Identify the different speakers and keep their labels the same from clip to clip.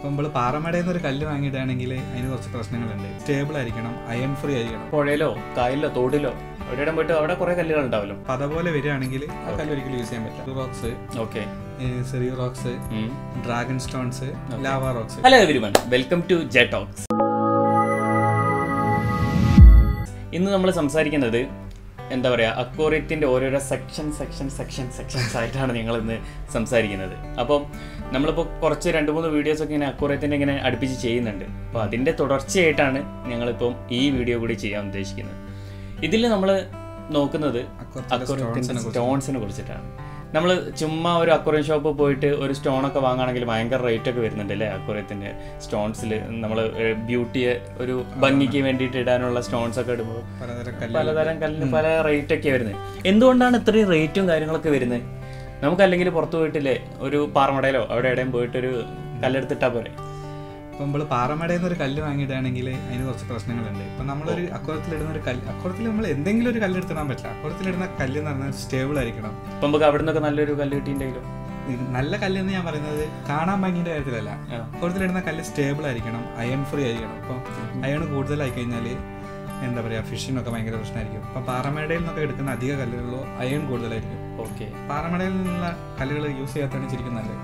Speaker 1: ഇപ്പം നമ്മൾ പാറമടയിൽ നിന്ന് ഒരു കല്ല് വാങ്ങിയിട്ടാണെങ്കിൽ അതിന് കുറച്ച് പ്രശ്നങ്ങളുണ്ട് സ്റ്റേബിൾ ആയിരിക്കണം അയൺ ഫ്രീ ആയിരിക്കണം
Speaker 2: പുഴയിലോ കായലിലോ തോടിലോ എവിടെയും പോയിട്ട് അവിടെ കുറെ കല്ലുകൾ ഉണ്ടാവല്ലോ
Speaker 1: അപ്പം അതുപോലെ വരികയാണെങ്കിൽ ആ കല്ല് ഒരിക്കലും യൂസ് ചെയ്യാൻ പറ്റില്ല റോക്സ്
Speaker 2: ഓക്കെ
Speaker 1: സെറിയോ rocks dragon stones lava rocks
Speaker 2: hello everyone welcome to J talks ഇന്ന് നമ്മൾ സംസാരിക്കുന്നത് എന്താ പറയുക അക്വോറിയത്തിൻ്റെ ഓരോരോ സെക്ഷൻ സെക്ഷൻ സെക്ഷൻ സെക്ഷൻസ് ആയിട്ടാണ് ഞങ്ങൾ ഇന്ന് സംസാരിക്കുന്നത് അപ്പം നമ്മളിപ്പോൾ കുറച്ച് രണ്ട് മൂന്ന് വീഡിയോസൊക്കെ ഇങ്ങനെ അക്വോറിയത്തിൻ്റെ ഇങ്ങനെ അടുപ്പിച്ച് ചെയ്യുന്നുണ്ട് അപ്പോൾ അതിൻ്റെ തുടർച്ചയായിട്ടാണ് ഞങ്ങളിപ്പം ഈ വീഡിയോ കൂടി ചെയ്യാൻ ഉദ്ദേശിക്കുന്നത് ഇതിൽ നമ്മൾ നോക്കുന്നത് അക്വോറിയത്തിൻ്റെ സ്റ്റോൺസിനെ കുറിച്ചിട്ടാണ് നമ്മൾ ചുമ്മാ ഒരു അക്വറിയം ഷോപ്പ് പോയിട്ട് ഒരു സ്റ്റോൺ ഒക്കെ വാങ്ങുകയാണെങ്കിൽ ഭയങ്കര റേറ്റ് ഒക്കെ വരുന്നുണ്ട് അല്ലേ അക്വറിയത്തിന്റെ സ്റ്റോൺസിൽ നമ്മൾ ബ്യൂട്ടിയെ ഒരു ഭംഗിക്ക് വേണ്ടിയിട്ട് ഇടാനുള്ള സ്റ്റോൺസ് ഒക്കെ ഇടുമ്പോൾ
Speaker 1: പലതരം കല്ല്
Speaker 2: പലതരം കല്ലിന് പല റേറ്റ് ഒക്കെ വരുന്നത് എന്തുകൊണ്ടാണ് ഇത്രയും റേറ്റും കാര്യങ്ങളൊക്കെ വരുന്നത് നമുക്കല്ലെങ്കിൽ പുറത്ത് പോയിട്ടില്ലേ ഒരു പാറമടയിലോ അവിടെ എവിടെയും പോയിട്ടൊരു കല്ലെടുത്തിട്ടാ പോരെ
Speaker 1: ഇപ്പം നമ്മൾ പാറമടയിൽ നിന്ന് ഒരു കല്ല് വാങ്ങിയിട്ടാണെങ്കിൽ അതിന് കുറച്ച് പ്രശ്നങ്ങളുണ്ട് ഇപ്പം നമ്മളൊരു അക്വറത്തിലിടുന്ന ഒരു കല്ല് അക്വറത്തിൽ നമ്മൾ എന്തെങ്കിലും ഒരു കല്ല് എടുത്തിടാൻ പറ്റില്ല അക്വറത്തിലിടുന്ന കല്ല് എന്ന് പറഞ്ഞാൽ സ്റ്റേബിൾ ആയിരിക്കണം
Speaker 2: ഇപ്പം നമുക്ക് അവിടെ നിന്നൊക്കെ നല്ലൊരു കല്ല് കിട്ടിയിട്ടുണ്ടെങ്കിലോ
Speaker 1: ഇത് നല്ല കല്ല് എന്ന് ഞാൻ പറയുന്നത് കാണാൻ ഭംഗിയുടെ കാര്യത്തിലല്ല
Speaker 2: ആ.
Speaker 1: അക്വറത്തിലിടുന്ന കല്ല് സ്റ്റേബിൾ ആയിരിക്കണം അയൺ ഫ്രീ ആയിരിക്കണം അപ്പം അയൺ കൂടുതലായി കഴിഞ്ഞാൽ എന്താ പറയുക ഫിഷിനൊക്കെ ഭയങ്കര പ്രശ്നമായിരിക്കും അപ്പം പാറമടയിൽ നിന്നൊക്കെ എടുക്കുന്ന അധിക കല്ലുകളിലോ അയൺ കൂടുതലായിരിക്കും
Speaker 2: ഓക്കെ
Speaker 1: പാറമടയിൽ നിന്നുള്ള കല്ലുകൾ യൂസ് ചെയ്യാത്തതാണ് ശരിക്കും നല്ലത്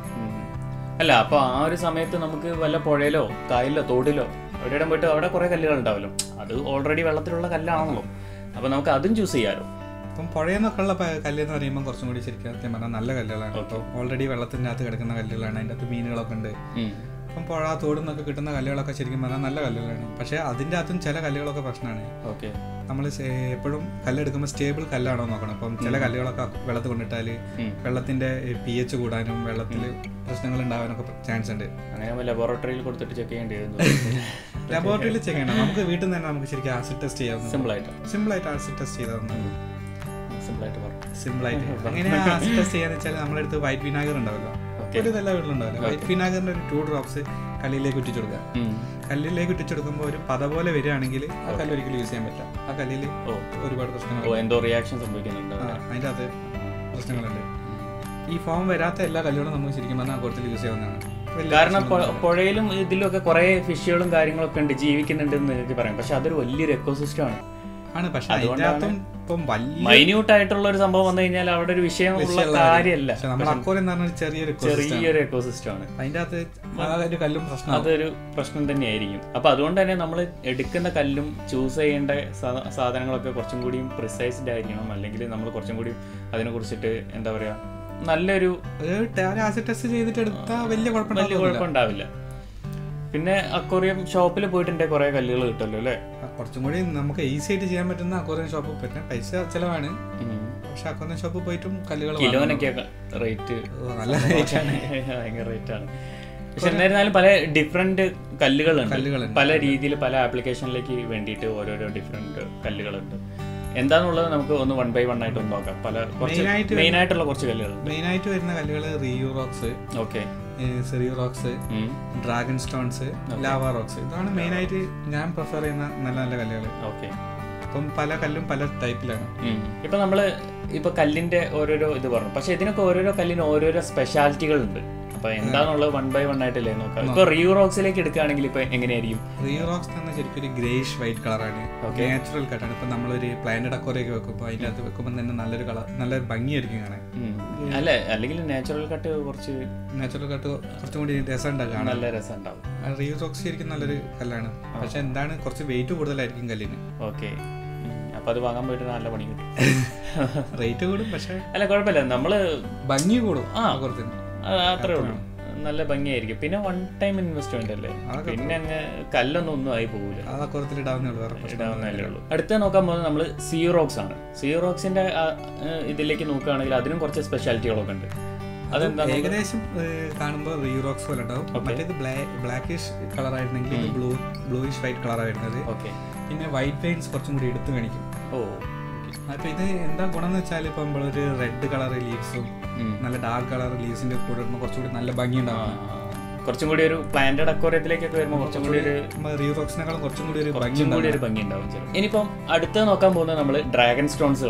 Speaker 2: അല്ല അപ്പൊ ആ ഒരു സമയത്ത് നമുക്ക് വല്ല പുഴയിലോ കായലിലോ തോടിലോ എവിടെയും പോയിട്ട് അവിടെ കുറെ കല്ലുകൾ ഉണ്ടാവല്ലോ അത് ഓൾറെഡി വെള്ളത്തിലുള്ള കല്ലാണല്ലോ അപ്പൊ നമുക്ക് അതും ചൂസ് ചെയ്യാലോ
Speaker 1: അപ്പം പുഴയെന്നൊക്കെ ഉള്ള പ- കല്ല് എന്ന് പറയുമ്പോൾ കുറച്ചും കൂടി ശരിക്കും സത്യം പറഞ്ഞാൽ നല്ല കല്ലുകളാണ് അപ്പോൾ ഓൾറെഡി വെള്ളത്തിൻ്റെ അകത്ത് കിടക്കുന്ന കല്ലുകളാണ് അതിൻ്റെ അകത്ത് മീനുകളൊക്കെ ഉണ്ട് അപ്പം പുഴ തോടിൽ നിന്നൊക്കെ കിട്ടുന്ന കല്ലുകളൊക്കെ ശരിക്കും പറഞ്ഞാൽ നല്ല കല്ലുകളാണ് പക്ഷേ അതിൻ്റെ അകത്തും ചില കല്ലുകളൊക്കെ പ്രശ്നമാണ്
Speaker 2: ഓക്കെ
Speaker 1: നമ്മൾ എപ്പോഴും കല്ലെടുക്കുമ്പോൾ സ്റ്റേബിൾ കല്ലാണോ നോക്കണം അപ്പം ചില കല്ലുകളൊക്കെ വെള്ളത്തിൽ കൊണ്ടിട്ടാൽ
Speaker 2: ഉം.
Speaker 1: വെള്ളത്തിൻ്റെ പി എച്ച് കൂടാനും വെള്ളത്തിൽ പ്രശ്നങ്ങൾ ഉണ്ടാവാനൊക്കെ ചാൻസ് ഉണ്ട്
Speaker 2: അങ്ങനെ ലബോറട്ടറിയിൽ കൊടുത്തിട്ട് ചെക്ക് ചെയ്യേണ്ടി വരും
Speaker 1: ലബോറട്ടറിയിൽ ചെക്ക് ചെയ്യണം നമുക്ക് വീട്ടിൽ നിന്ന് തന്നെ നമുക്ക് ശരിക്കും ആസിഡ് ടെസ്റ്റ് ചെയ്യാവുന്ന
Speaker 2: സിമ്പിൾ ആയിട്ട്
Speaker 1: സിമ്പിൾ ആയിട്ട് ആസിഡ് ടെസ്റ്റ് ചെയ്താവുന്നതാണ്
Speaker 2: സിമ്പിൾ ആയിട്ട് പറഞ്ഞു
Speaker 1: സിമ്പിൾ ആയിട്ട് എങ്ങനെയാ ആസിഡ് ടെസ്റ്റ് ചെയ്യാന്ന് വെച്ചാൽ നമ്മുടെ അടുത്ത് വൈറ്റ് വിനാഗർ ഉണ്ടാവല്ലോ
Speaker 2: Okay.
Speaker 1: ഒരു ഇതെല്ലാം വീട്ടിലുണ്ടാവില്ല വൈറ്റ് വിനാഗറിന്റെ ഒരു ടു ഡ്രോപ്സ് കല്ലിലേക്ക് ഇട്ടിച്ചു കൊടുക്കുക കല്ലിലേക്ക് ഇട്ടിച്ചു കൊടുക്കുമ്പോൾ ഒരു പത പോലെ വരികയാണെങ്കിൽ ആ കല്ല് ഒരിക്കലും യൂസ് ചെയ്യാൻ പറ്റില്ല ആ കല്ലിൽ
Speaker 2: ഓ
Speaker 1: ഒരുപാട് പ്രശ്നങ്ങൾ
Speaker 2: ഓ എന്തോ റിയാക്ഷൻ സംഭവിക്കുന്നുണ്ട്
Speaker 1: ആ, അതിന്റെ അകത്ത് പ്രശ്നങ്ങളുണ്ട് ഈ ഫോം വരാത്ത എല്ലാ കല്ലുകളും നമുക്ക് ശരിക്കും പറഞ്ഞാൽ അക്കൂട്ടത്തിൽ യൂസ് ചെയ്യാവുന്നതാണ് വലിയ
Speaker 2: കാരണം പു- പുഴയിലും ഇതിലൊക്കെ കുറെ ഫിഷുകളും കാര്യങ്ങളൊക്കെ ഉണ്ട് ജീവിക്കുന്നുണ്ട് എന്ന് നിങ്ങൾക്ക് പറയാം പക്ഷെ അതൊരു വലിയൊരു എക്കോസിസ്റ്റം ആണ്
Speaker 1: ആണ് പക്ഷെ അതിന്റെ അകത്തും ഇപ്പം വലിയ
Speaker 2: മൈന്യൂട്ട് ആയിട്ടുള്ള ഒരു സംഭവം വന്നു കഴിഞ്ഞാൽ അവിടെ ഒരു വിഷയമുള്ള കാര്യമല്ല
Speaker 1: പക്ഷെ നമ്മൾ അക്കോരം എന്ന് പറഞ്ഞ ചെറിയൊരു ecosystem.
Speaker 2: ചെറിയൊരു എക്കോസിസ്റ്റം ആണ്
Speaker 1: അതിന്റെ അകത്ത് ആ ഒരു കല്ലും പ്രശ്നമാണ്
Speaker 2: അതൊരു പ്രശ്നം തന്നെയായിരിക്കും അപ്പൊ അതുകൊണ്ട് തന്നെ നമ്മൾ എടുക്കുന്ന കല്ലും ചൂസ് ചെയ്യേണ്ട സാ- സാധനങ്ങളൊക്കെ കുറച്ചും കൂടിയും പ്രിസൈസ്ഡ് ആയിരിക്കണം അല്ലെങ്കിൽ നമ്മൾ കുറച്ചും കൂടി അതിനെ കുറിച്ചിട്ട് എന്താ പറയാ നല്ലൊരു
Speaker 1: ഒരു ആസിഡ് ടെസ്റ്റ് ചെയ്തിട്ട് എടുത്താൽ വലിയ കുഴപ്പമില്ല
Speaker 2: വലിയ കുഴപ്പമുണ്ടാവില്ല പിന്നെ അക്വറിയം ഷോപ്പിൽ പോയിട്ടുണ്ടെങ്കിൽ കുറെ കല്ലുകൾ കിട്ടുമല്ലോ അല്ലേ
Speaker 1: കുറച്ചും കൂടി നമുക്ക് ഈസി ആയിട്ട് ചെയ്യാൻ പറ്റുന്ന അക്വറിയം ഷോപ്പ് പറ്റുന്ന പൈസ ചിലവാണ് പക്ഷെ അക്വറിയം ഷോപ്പിൽ പോയിട്ടും കല്ലുകൾ
Speaker 2: കിലോനൊക്കെ റേറ്റ്
Speaker 1: നല്ല rate ആണ്.
Speaker 2: ഭയങ്കര റേറ്റ് ആണ് പക്ഷെ എന്നിരുന്നാലും പല ഡിഫറെന്റ് കല്ലുകളുണ്ട്
Speaker 1: കല്ലുകളുണ്ട്.
Speaker 2: പല രീതിയിൽ പല ആപ്ലിക്കേഷനിലേക്ക് വേണ്ടിയിട്ട് ഓരോരോ ഡിഫറെന്റ് കല്ലുകളുണ്ട് എന്താന്നുള്ളത് നമുക്ക് ഒന്ന് വൺ ബൈ വൺ ആയിട്ട് ഒന്ന് നോക്കാം പല കുറച്ച്
Speaker 1: Main ആയിട്ട്
Speaker 2: മെയിൻ ആയിട്ടുള്ള കുറച്ച് കല്ലുകളുണ്ട്
Speaker 1: മെയിൻ ആയിട്ട് വരുന്ന കല്ലുകൾ റിയൂ റോക്സ്
Speaker 2: ഓക്കെ
Speaker 1: സെറിയോ rocks dragon stones lava rocks ഇതാണ് മെയിൻ ആയിട്ട് ഞാൻ പ്രിഫർ ചെയ്യുന്ന നല്ല നല്ല കല്ലുകൾ
Speaker 2: ഓക്കെ
Speaker 1: അപ്പം പല കല്ലും പല ടൈപ്പിലാണ്
Speaker 2: ഇപ്പൊ നമ്മള് ഇപ്പൊ കല്ലിന്റെ ഓരോരോ ഇത് പറഞ്ഞു പക്ഷെ ഇതിനൊക്കെ ഓരോരോ കല്ലിന് ഓരോരോ സ്പെഷ്യാലിറ്റികൾ ഉണ്ട് അപ്പൊ എന്താണുള്ളത് വൺ ബൈ വൺ ആയിട്ടല്ലേ നോക്കാം ഇപ്പൊ റിയൂ റോക്സിലേക്ക് എടുക്കുകയാണെങ്കിൽ ഇപ്പൊ എങ്ങനെയായിരിക്കും
Speaker 1: റിയോ റോക്സ് തന്നെ ശരിക്കും ഒരു ഗ്രേഷ് വൈറ്റ് കളറാണ് നാച്ചുറൽ കട്ടാണ് ഇപ്പം നമ്മളൊരു പ്ലാന്റ് അക്വറിയൊക്കെ വെക്കുമ്പോൾ അതിൻ്റെ അകത്ത് വെക്കുമ്പോൾ തന്നെ നല്ലൊരു കളർ നല്ലൊരു ഭംഗിയായിരിക്കും കാണാൻ
Speaker 2: ഉം. അല്ല അല്ലെങ്കിൽ നാച്ചുറൽ കട്ട് കുറച്ച്
Speaker 1: നാച്ചുറൽ കട്ട് കുറച്ചും കൂടി രസമുണ്ടാകും കാണാൻ
Speaker 2: നല്ല രസം ഉണ്ടാവും
Speaker 1: റിയോ റോക്സ് ശരിക്കും നല്ലൊരു കല്ലാണ് പക്ഷെ എന്താണ് കുറച്ച് വെയിറ്റ് കൂടുതലായിരിക്കും കല്ലിന്
Speaker 2: ഓക്കെ അപ്പൊ അത് വാങ്ങാൻ പോയിട്ട് നല്ല പണി കിട്ടും
Speaker 1: റേറ്റ് കൂടും പക്ഷെ
Speaker 2: അല്ല കുഴപ്പമില്ല നമ്മള്
Speaker 1: ഭംഗി കൂടും
Speaker 2: ആ.
Speaker 1: കുറത്തിന്
Speaker 2: അത് അത്രേ ഉള്ളൂ നല്ല ഭംഗിയായിരിക്കും പിന്നെ വൺ ടൈം ഇൻവെസ്റ്റ്മെന്റ് അല്ലേ പിന്നെ അങ്ങ് കല്ലൊന്നും ഒന്നും ആയി പോകില്ല
Speaker 1: അത് അക്വറത്തിൽ ഇടാവുന്നേ ഉള്ളൂ വേറെ പ്രശ്നം
Speaker 2: ഇടാവുന്നതല്ലേ ഉള്ളൂ അടുത്ത നോക്കാൻ പോകുന്നത് നമ്മൾ സീറോക്സ് ആണ് സീറോക്സിന്റെ ഇതിലേക്ക് നോക്കുകയാണെങ്കിൽ അതിനും കുറച്ച് സ്പെഷ്യാലിറ്റികളൊക്കെ ഉണ്ട് അതെന്താ
Speaker 1: ഏകദേശം കാണുമ്പോൾ റീറോക്സ് പോലെ ഉണ്ടാവും മറ്റേത് ബ്ലാക്കിഷ് കളർ ആയിരുന്നെങ്കിൽ ഇത് ബ്ലൂ ബ്ലൂയിഷ് വൈറ്റ് കളർ വരുന്നത്
Speaker 2: ഓക്കെ
Speaker 1: പിന്നെ വൈറ്റ് വെയിൻസ് കുറച്ചും കൂടി എടുത്ത് കാണിക്കും
Speaker 2: ഓ
Speaker 1: അപ്പൊ ഇത് എന്താ ഗുണം എന്ന് വെച്ചാൽ ഇപ്പൊ നമ്മളൊരു റെഡ് കളർ ലീവ്സും
Speaker 2: ഉം.
Speaker 1: നല്ല ഡാർക്ക് കളർ ലീവ്സിന്റെ കൂടെ ഇടുമ്പോൾ കുറച്ചുകൂടി നല്ല ഭംഗി
Speaker 2: ആ,
Speaker 1: ഉണ്ടാവും
Speaker 2: കുറച്ചും കൂടി ഒരു പ്ലാന്റഡ് അക്വറിയത്തിലേക്കൊക്കെ വരുമ്പോൾ കുറച്ചും കൂടി ഒരു
Speaker 1: റീറോക്സിനേക്കാളും കുറച്ചും കൂടി ഒരു ഭംഗി
Speaker 2: കുറച്ചും കൂടി ഒരു ഭംഗി ഉണ്ടാവും ചിലപ്പോൾ ഇനിയിപ്പം അടുത്ത നോക്കാൻ പോകുന്നത് നമ്മൾ ഡ്രാഗൺ സ്റ്റോൺസുകളാണ്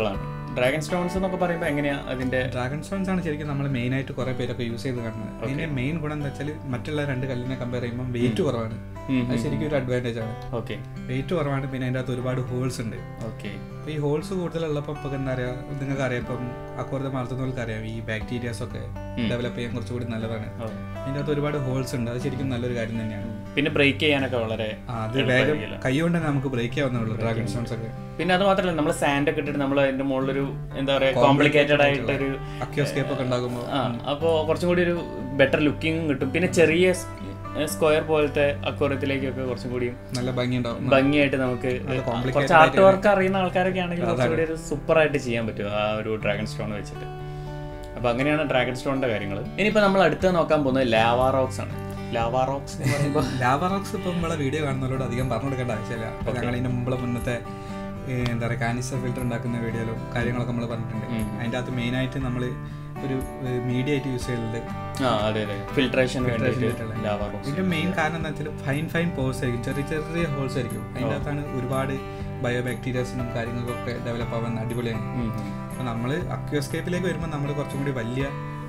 Speaker 2: ഡ്രാഗൺ സ്റ്റോൺസ് എന്നൊക്കെ പറയുമ്പോൾ എങ്ങനെയാ അതിന്റെ
Speaker 1: ഡ്രാഗൺ സ്റ്റോൺസ് ആണ് ശരിക്കും നമ്മൾ മെയിൻ ആയിട്ട് കുറെ പേരൊക്കെ യൂസ് ചെയ്ത് കാണുന്നത് അതിന്റെ മെയിൻ ഗുണം എന്താ വെച്ചാൽ മറ്റുള്ള രണ്ട് കല്ലിനെ കമ്പയർ ചെയ്യുമ്പോൾ വെയിറ്റ് കുറവാണ്
Speaker 2: ഉം,
Speaker 1: അത് ശരിക്കും ഒരു അഡ്വാൻറ്റേജ് ആണ്
Speaker 2: ഓക്കെ
Speaker 1: വെയിറ്റ് കുറവാണ് പിന്നെ അതിൻ്റെ അകത്ത് ഒരുപാട് ഹോൾസ് ഉണ്ട്
Speaker 2: ഓക്കെ
Speaker 1: അപ്പോൾ ഈ ഹോൾസ് കൂടുതലുള്ളപ്പോൾ ഇപ്പം എന്താ പറയുക നിങ്ങൾക്ക് അറിയാം ഇപ്പം അക്വറത്തെ വളർത്തുന്നവർക്ക് അറിയാം ഈ ബാക്ടീരിയാസ് ഒക്കെ ഡെവലപ്പ് ചെയ്യാൻ കുറച്ചുകൂടി നല്ലതാണ് അതിൻ്റെ അകത്ത് ഒരുപാട് ഹോൾസ് ഉണ്ട് അത് ശരിക്കും നല്ലൊരു കാര്യം തന്നെയാണ്
Speaker 2: പിന്നെ ബ്രേക്ക് ചെയ്യാനൊക്കെ വളരെ
Speaker 1: ആ, അത് വേഗം കൈ കൊണ്ട് തന്നെ നമുക്ക് ബ്രേക്ക് ചെയ്യാവുന്നുള്ളൂ ഡ്രാഗൺ സ്റ്റോൺസ് ഒക്കെ
Speaker 2: പിന്നെ അത് മാത്രമല്ല നമ്മൾ സാൻഡ് ഒക്കെ ഇട്ടിട്ട് നമ്മൾ അതിന്റെ മുകളിലൊരു എന്താ പറയാ കോംപ്ലിക്കേറ്റഡ് ആയിട്ടൊരു
Speaker 1: അക്യോസ്കേപ്പ് ഒക്കെ ഉണ്ടാകുമ്പോൾ
Speaker 2: ആ അപ്പോൾ കുറച്ചും കൂടി ഒരു ബെറ്റർ ലുക്കിംഗ് കിട്ടും പിന്നെ ചെറിയ സ്ക്വയർ പോലത്തെ അക്വറത്തിലേക്കൊക്കെ കുറച്ചും കൂടിയും
Speaker 1: നല്ല ഭംഗിയുണ്ടാവും
Speaker 2: ഭംഗിയായിട്ട് നമുക്ക് കുറച്ച് ആർട്ട് വർക്ക് അറിയുന്ന ആൾക്കാരൊക്കെ ആണെങ്കിൽ കുറച്ചുകൂടി ഒരു സൂപ്പർ ആയിട്ട് ചെയ്യാൻ പറ്റും ആ ഒരു ഡ്രാഗൺ സ്റ്റോൺ വെച്ചിട്ട് അപ്പൊ അങ്ങനെയാണ് ഡ്രാഗൺ സ്റ്റോണിന്റെ കാര്യങ്ങൾ ഇനിയിപ്പോ നമ്മൾ അടുത്ത് നോക്കാൻ പോകുന്നത് ലാവാ റോക്സ് ആണ് ലാവാ റോക്സ് എന്ന് പറയുമ്പോൾ
Speaker 1: ലാവ റോക്സ് ഇപ്പം നമ്മളെ വീഡിയോ കാണുന്നവരോട് അധികം പറഞ്ഞു കൊടുക്കേണ്ട ആവശ്യമില്ല അപ്പോൾ ഞങ്ങൾ ഇതിന്റെ മുമ്പ് മുന്നത്തെ ഏ, എന്താ പറയുക കാനിസ്റ്റർ ഫിൽറ്റർ ഉണ്ടാക്കുന്ന വീഡിയോയിലും കാര്യങ്ങളൊക്കെ നമ്മൾ പറഞ്ഞിട്ടുണ്ട് അതിൻ്റെ അകത്ത് മെയിനായിട്ട് നമ്മൾ ഒരു മീഡിയ ആയിട്ട് യൂസ് ചെയ്യുന്നത്
Speaker 2: ആ അതെ അതെ ഫിൽട്രേഷൻ വേണ്ടിയിട്ട് ലാവാ റോക്സ്
Speaker 1: ഇതിന്റെ മെയിൻ കാരണം എന്താ വെച്ചാൽ ഫൈൻ ഫൈൻ പോസ് ആയിരിക്കും ചെറിയ ചെറിയ ഹോൾസ് ആയിരിക്കും അതിൻ്റെ അകത്താണ് ഒരുപാട് ബയോ ബാക്ടീരിയാസിനും കാര്യങ്ങൾക്കൊക്കെ ഡെവലപ്പ് ആവാൻ അടിപൊളിയാണ് അപ്പോൾ നമ്മൾ അക്യോസ്കേപ്പിലേക്ക് വരുമ്പോൾ നമ്മൾ കുറച്ചും കൂടി വലിയ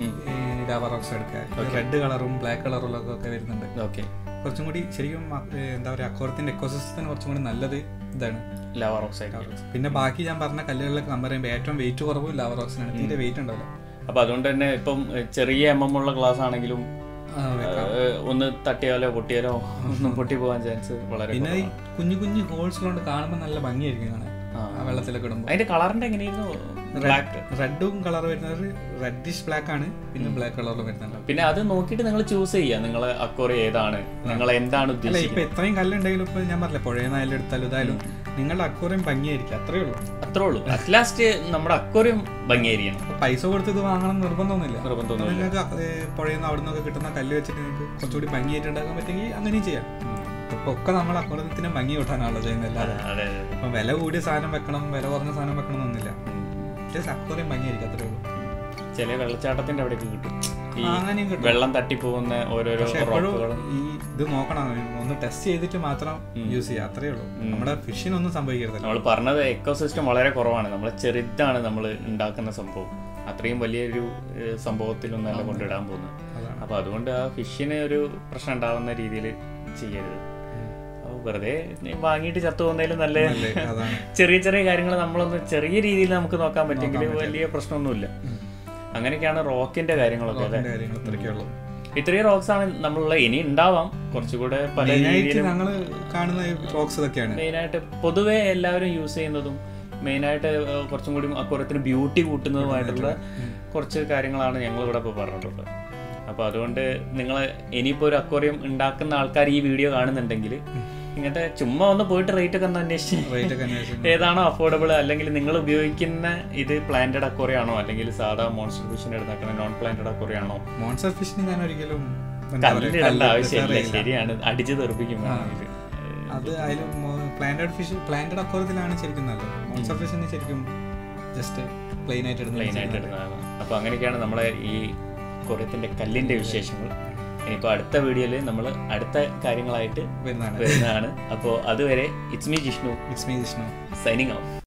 Speaker 1: ലാവ റോക്സ് എടുക്കുക റെഡ് കളറും ബ്ലാക്ക് കളറും ഒക്കെ വരുന്നുണ്ട്
Speaker 2: ഓക്കെ
Speaker 1: കുറച്ചും കൂടി ശരിക്കും അ- ഏ, എന്താ പറയുക അക്കോറത്തിന്റെ എക്കോസിസ്റ്റത്തിന് കുറച്ചും കൂടി നല്ലത് ഇതാണ്
Speaker 2: ലാവാ റോക്സ് ആയിരിക്കും
Speaker 1: പിന്നെ ബാക്കി ഞാൻ പറഞ്ഞ കല്ലുകളിലൊക്കെ കമ്പയർ ചെയ്യുമ്പോൾ ഏറ്റവും വെയിറ്റ് കുറവും ലാവ റോക്സിനാണ് തീരെ വെയിറ്റ് ഉണ്ടല്ലോ
Speaker 2: അപ്പൊ അതുകൊണ്ട് തന്നെ ഇപ്പം എഹ്, ചെറിയ എം എം ഉള്ള ഗ്ലാസ് ആണെങ്കിലും
Speaker 1: ആ, വെക്കാം.
Speaker 2: ഏഹ്, ഒന്ന് തട്ടിയാലോ പൊട്ടിയാലോ ഒന്നും പൊട്ടി പോകാൻ ചാൻസ് വളരെ
Speaker 1: പിന്നെ ഈ
Speaker 2: കുറവാണ്.
Speaker 1: കുഞ്ഞു കുഞ്ഞു ഹോൾസിലുകൊണ്ട് കാണുമ്പോൾ നല്ല ഭംഗിയായിരിക്കും കാണാൻ
Speaker 2: ആ.
Speaker 1: ആ വെള്ളത്തിലൊക്കെ ഇടുമ്പോൾ
Speaker 2: അതിന്റെ കളറിന്റെ എങ്ങനെയായിരുന്നു ബ്ലാക്ക്
Speaker 1: റെഡും കളർ വരുന്നത് റെഡിഷ് ബ്ലാക്ക് ആണ് പിന്നെ ബ്ലാക്ക് കളറിലും വരുന്നുണ്ട്
Speaker 2: പിന്നെ അത് നോക്കിയിട്ട് നിങ്ങൾ ചൂസ് ചെയ്യുക നിങ്ങൾ അക്വറി ഏതാണ് നിങ്ങൾ എന്താണ്
Speaker 1: അല്ല
Speaker 2: ഉദ്ദേശിക്കുന്നത്
Speaker 1: ഇപ്പൊ എത്രയും കല്ലുണ്ടെങ്കിലും ഇപ്പൊ ഞാൻ പറഞ്ഞില്ല പുഴയെന്നായാലും എടുത്താലും ഇതായാലും നിങ്ങളുടെ അക്വറിയം ഭംഗിയായിരിക്കും അത്രേ ഉള്ളൂ
Speaker 2: അത്രേ ഉള്ളൂ അറ്റ് ലാസ്റ്റ് നമ്മുടെ അക്വറിയം ഭംഗിയായിരിക്കണം
Speaker 1: അപ്പൊ പൈസ കൊടുത്ത് ഇത് വാങ്ങണം എന്ന് നിർബന്ധമൊന്നുമില്ല
Speaker 2: നിർബന്ധമൊന്നുമില്ല.
Speaker 1: നിങ്ങൾക്ക് പുഴയിൽ നിന്ന് അവിടെ നിന്നൊക്കെ കിട്ടുന്ന കല്ല് വെച്ചിട്ട് നിങ്ങൾക്ക് കുറച്ചുകൂടി ഭംഗിയായിട്ട് ഉണ്ടാക്കാൻ പറ്റുമെങ്കിൽ അങ്ങനെയും ചെയ്യാം ഇപ്പൊ ഒക്കെ നമ്മൾ അക്വറത്തിന് ഭംഗി കൂട്ടാനാണല്ലോ ചെയ്യുന്നത് അല്ലാതെ
Speaker 2: അതെ അതെ
Speaker 1: ഇപ്പൊ വില കൂടിയ സാധനം വെക്കണം വില കുറഞ്ഞ സാധനം വെക്കണം എന്നൊന്നുമില്ല ജസ്റ്റ് അക്വറിയം ഭംഗിയായിരിക്കും അത്രേ ഉള്ളൂ
Speaker 2: ചില വെള്ളച്ചാട്ടത്തിന്റെ അവിടേക്ക് കിട്ടും ഈ
Speaker 1: ആ, അങ്ങനെയും കിട്ടും
Speaker 2: വെള്ളം തട്ടിപ്പോകുന്ന ഓരോരോ
Speaker 1: പക്ഷെ എപ്പോഴും
Speaker 2: റോക്കുകളും
Speaker 1: ഈ ഇത് നോക്കണം ഒന്ന് ടെസ്റ്റ് ചെയ്തിട്ട് മാത്രം യൂസ് ചെയ്യുക അത്രേ ഉള്ളൂ നമ്മുടെ ഫിഷിനൊന്നും സംഭവിക്കരുതല്ലോ
Speaker 2: നമ്മൾ പറഞ്ഞത് എക്കോസിസ്റ്റം വളരെ കുറവാണ് നമ്മൾ ചെറുതാണ് നമ്മൾ ഉണ്ടാക്കുന്ന സംഭവം അത്രയും വലിയൊരു ഏഹ്, സംഭവത്തിലൊന്നല്ല കൊണ്ടിടാൻ പോകുന്നത്
Speaker 1: അതാണ്.
Speaker 2: അപ്പൊ അതുകൊണ്ട് ആ ഫിഷിന് ഒരു പ്രശ്നം ഉണ്ടാവുന്ന രീതിയിൽ ചെയ്യരുത് അപ്പൊ വെറുതെ നീ വാങ്ങിയിട്ട് ചത്തു പോകുന്നതിലും നല്ല
Speaker 1: അല്ലേ? അതാണ്
Speaker 2: ചെറിയ ചെറിയ കാര്യങ്ങൾ നമ്മളൊന്ന് ചെറിയ രീതിയിൽ നമുക്ക് നോക്കാൻ പറ്റുമെങ്കിൽ വലിയ പ്രശ്നമൊന്നുമില്ല അങ്ങനെയൊക്കെയാണ് റോക്കിന്റെ കാര്യങ്ങളൊക്കെ അല്ലേ
Speaker 1: അതിന്റെ കാര്യങ്ങൾ ഇത്രയൊക്കെ ഉള്ളൂ
Speaker 2: ഇത്രയും റോക്സ് ആണ് നമ്മളുള്ള ഇനി ഉണ്ടാവാം കുറച്ചുകൂടെ പല
Speaker 1: മെയിനായിട്ട്
Speaker 2: രീതിയിലും
Speaker 1: ഞങ്ങൾ കാണുന്ന റോക്സ് ഇതൊക്കെയാണ്
Speaker 2: മെയിനായിട്ട് പൊതുവെ എല്ലാവരും യൂസ് ചെയ്യുന്നതും മെയിനായിട്ട് കുറച്ചും കൂടി അക്വറത്തിന് ബ്യൂട്ടി കൂട്ടുന്നതുമായിട്ടുള്ള കുറച്ച് കാര്യങ്ങളാണ് ഞങ്ങൾ ഇവിടെ ഇപ്പോൾ പറഞ്ഞിട്ടുള്ളത് അപ്പോൾ അതുകൊണ്ട് നിങ്ങൾ ഇനിയിപ്പോൾ ഒരു അക്വറിയം ഉണ്ടാക്കുന്ന ആൾക്കാർ ഈ വീഡിയോ കാണുന്നുണ്ടെങ്കിൽ ഇങ്ങനത്തെ ചുമ്മാ ഒന്ന് പോയിട്ട് റേറ്റ് ഒക്കെ ഒന്ന് അന്വേഷിച്ച്
Speaker 1: റേറ്റ് ഒക്കെ അന്വേഷിച്ച്
Speaker 2: ഏതാണോ അഫോർഡബിൾ അല്ലെങ്കിൽ നിങ്ങൾ ഉപയോഗിക്കുന്ന ഇത് പ്ലാന്റഡ് അക്വറിയം ആണോ അല്ലെങ്കിൽ സാധാ മോൺസ്റ്റർ ഫിഷിൻ്റെ എടുത്താക്കുന്ന നോൺ പ്ലാന്റഡ് അക്വറിയം ആണോ
Speaker 1: മോൺസ്റ്റർ ഫിഷിന് ഞാൻ ഒരിക്കലും എന്താ പറയാ,
Speaker 2: കല്ലിടേണ്ട
Speaker 1: കല്ല്
Speaker 2: ആവശ്യമില്ല
Speaker 1: prefer ചെയ്യില്ല.
Speaker 2: ശരിയാണ് അടിച്ചു തെറിപ്പിക്കും വേണമെങ്കിൽ.
Speaker 1: അത് അതിലും പ്ലാന്റഡ് ഫിഷ് പ്ലാന്റഡ് അക്വറത്തിലാണ് ശരിക്കും നല്ലത് മോൺസ്റ്റർ ഫിഷിന് ശരിക്കും ജസ്റ്റ് പ്ലെയിൻ ആയിട്ട് ഇടുന്നത്
Speaker 2: പ്ലെയിൻ ആയിട്ട് ഇടുന്നതാണ് അപ്പോൾ അങ്ങനെയൊക്കെയാണ് നമ്മളെ ഈ കൊറിയത്തിൻ്റെ കല്ലിൻ്റെ വിശേഷങ്ങൾ ഇനിയിപ്പോൾ അടുത്ത വീഡിയോയിൽ നമ്മൾ അടുത്ത കാര്യങ്ങളായിട്ട്
Speaker 1: വരുന്നതാണ്
Speaker 2: വരുന്നതാണ് അപ്പോൾ അതുവരെ it's me Jishnu
Speaker 1: it's me Jishnu
Speaker 2: signing of